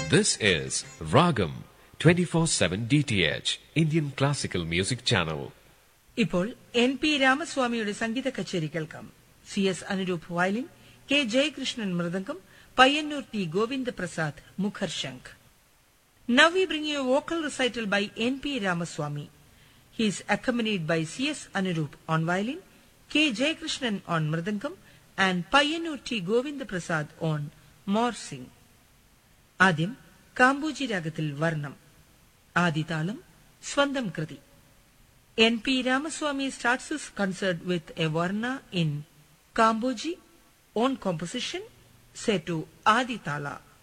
This is Ragam 24/7 DTH Indian Classical Music Channel. ഇപ്പോൾ N P രാമസ്വാമിയുടെ സംഗീത കച്ചേരി കേൾക്കാം C S Anuroop violin K Jayakrishnan mridangam Payyanur T Govinda Prasad മുഖർ ശംഖ് now we bring you vocal recital by N P Ramaswamy he is accompanied by C S Anuroop on violin K Jayakrishnan on mridangam and Payyanur T Govinda Prasad on morsing ആദ്യം കാമ്പൂജി രാഗത്തിൽ വർണ്ണം ആദിതാളം സ്വന്തം കൃതി N.P. Ramaswamy starts his concert with a Varna in Kamboji, own composition, set to Adi Tala.